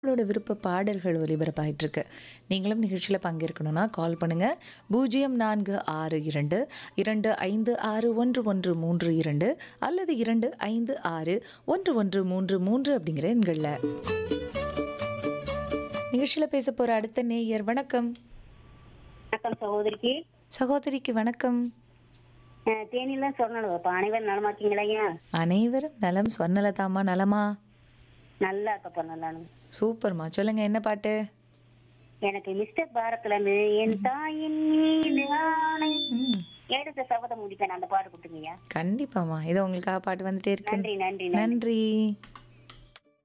உங்களோட விருப்ப பாடல்கள் ஒலிபரப்பாயிட்டு இருக்கு நீங்களும் நிகழ்ச்சியில் பங்கேற்கணும்னா கால் பண்ணுங்க பூஜ்ஜியம் நான்கு ஆறு இரண்டு இரண்டு ஐந்து ஆறு ஒன்று ஒன்று மூன்று இரண்டு அல்லது இரண்டு ஐந்து ஆறு ஒன்று ஒன்று மூன்று மூன்று அப்படிங்கிற எண்களில் நிகழ்ச்சியில் பேச போகிற அடுத்த நேயர் வணக்கம் வணக்கம் சகோதரிக்கு சகோதரிக்கு வணக்கம் அஹ், தேனியில சொன்னது இப்ப அனைவரும் நலமா இருக்கீங்களா அனைவரும் நலம் சொன்னலதாமா நலமா நல்லா இருக்கப்பா நல்லா இருக்கு. சூப்பர்மா சொல்லுங்க என்ன பாட்டு எனக்கு மிஸ்டர் பாரத்ல இருந்து என் தாயின் மீது ஆணை ம் எடுத்த சபதம் முடிப்பேன் அந்த பாட்டு கொடுத்துருங்க கண்டிப்பாம்மா இது உங்களுக்காக பாட்டு வந்துட்டே இருக்கு நன்றி நன்றி நன்றி நன்றி